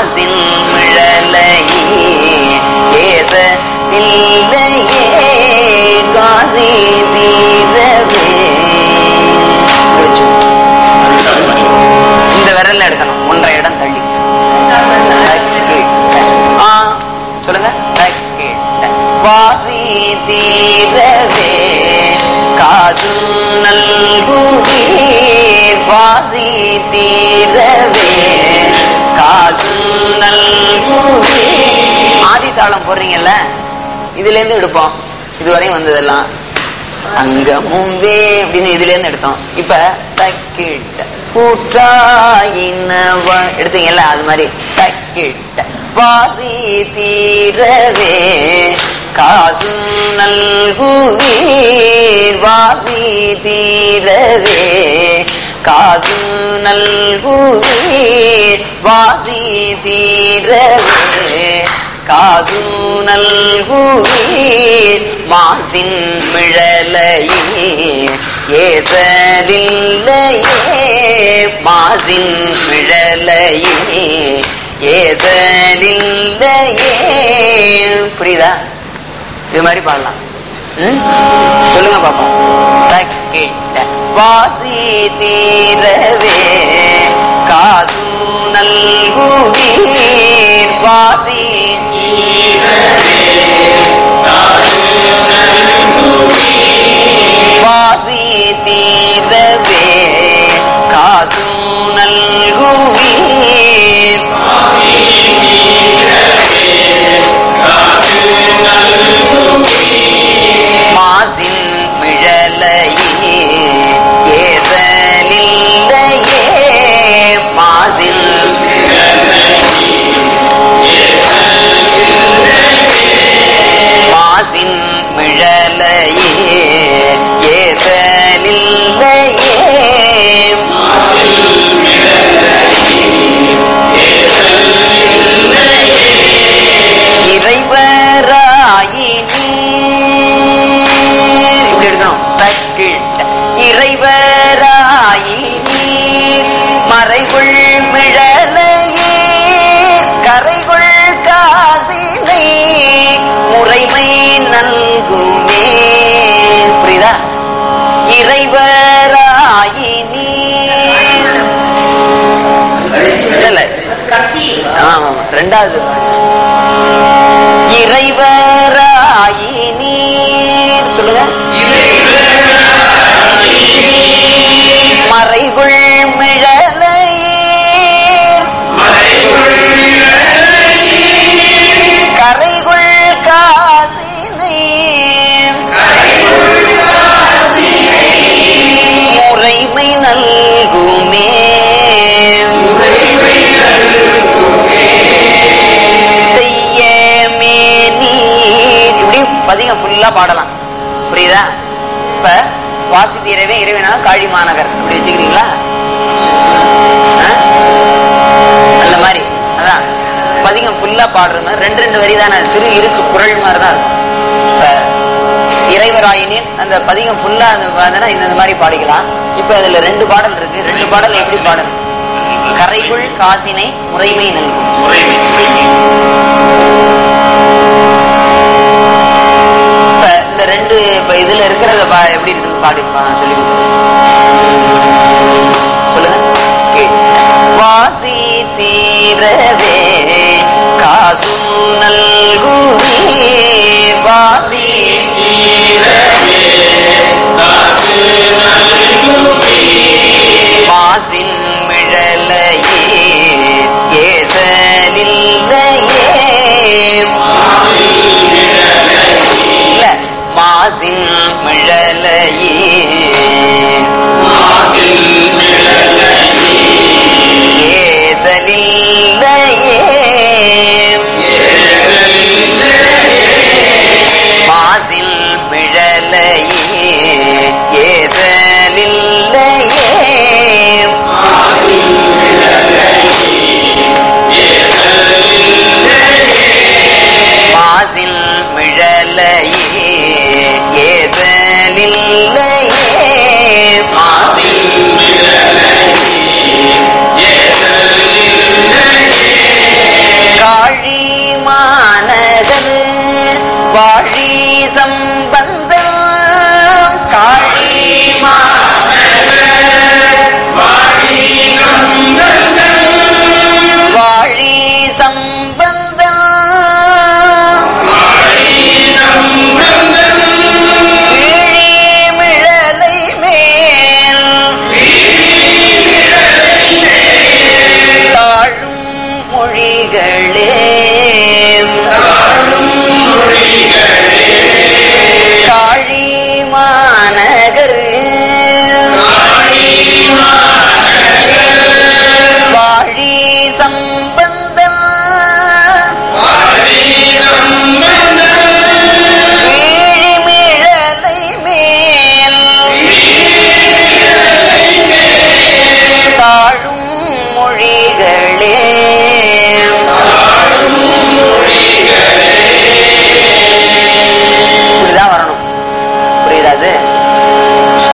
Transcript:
மாசின் மிழலையே ஏச இல்லையே காசி தீரவே வச்சு. இந்த விரல்ல எடுக்கணும் ஒன்றரை இடம் தள்ளி ஆ சொல்லுங்க வாசி தீரவே காசு நல்குவீர் வாசி தீரவே காசு நல்குவீர் ஆதி தாளம் போடுறீங்கல்ல இதுல இருந்து எடுப்போம் இதுவரையும் வந்ததெல்லாம் அங்கமும் வே அப்படின்னு இதுல இருந்து எடுத்தோம் இப்ப தக்கிட்ட கூற்றாயினவ எடுத்தீங்கல்ல அது மாதிரி தக்கிட்ட வாசி தீரவே காசு நல்குவீர் வாசி தீரவே காசு நல்குவீர் வாசி தீரவே காசு நல்குவீர் மாசின் மிழலையே ஏசலில்லையே மாசின் மிழலையே ஏசலில்லையே புரியுதா இது மாதிரி பாடலாம் ம்? சொல்லுங்க பாப்போம் தக்கிட்ட வாசி தீரவே காசு நல்குவீர் வாசி வாசி தீரவே காசு நல்குவீர் மாசின் மிழலையே ஏசலில்லையே மாசின் மாசின் மிழலையே ஏசலில்லையே இறைவராயி நீர் இப்படி எடுக்கணும் தக்கிட்ட இறைவராயி நீர் மறைகுள் மிழலையே கரைகுள் காசினை முறைமை நல்குமே புரியுதா இறைவராயி நீர் இல்ல, இல்ல. ஆமா, ஆமா. ரெண்டாவது இறைவராயி நீர் சொல்லுங்க மறைகுள் மிழலையீர் கரைகுள் காசினை முறைமை நல்குமே செய்யமே நீர் இப்படி பதிகம் ஃபுல்லா பாடலாம் புரியுதா இப்ப வாசி தீரவே இறைவனா காழி மாநகர் இப்படி வச்சுக்கிறீங்களா ஆ? அந்த மாதிரி அதான் பதிகம் ஃபுல்லா பாடுறது மாதிரி ரெண்டு ரெண்டு வரி தானே திரு இருக்கு குரல் மாதிரி தான் இருக்கும் இப்ப இறைவராயினின் அந்த பதிகம் ஃபுல்லா அந்த பார்த்தா இந்த இந்த மாதிரி பாடிக்கலாம் இப்ப அதுல ரெண்டு பாடல் இருக்கு ரெண்டு பாடல் எப்படி பாடல் கரைகுள் காசினை முறைமை நல்கும் இப்ப இந்த ரெண்டு இப்ப இதுல இருக்கிறத பா- எப்படி இருக்குன்னு பாடி பா- சொல்லி கொடுங்க. சொல்லுங்க கேளு. வாசி தீரவே காசு நல்குவீர் வாசி மாசின் மிழலையே ஏசலில்லையே இல்ல மாசின் மிழலையே ஏசலில்லையே மாசில் மிழலையே ஏசலில்லையே மாசில் மிழலையே ஏசலில்லையே மாசில் வாழி சம்பந்த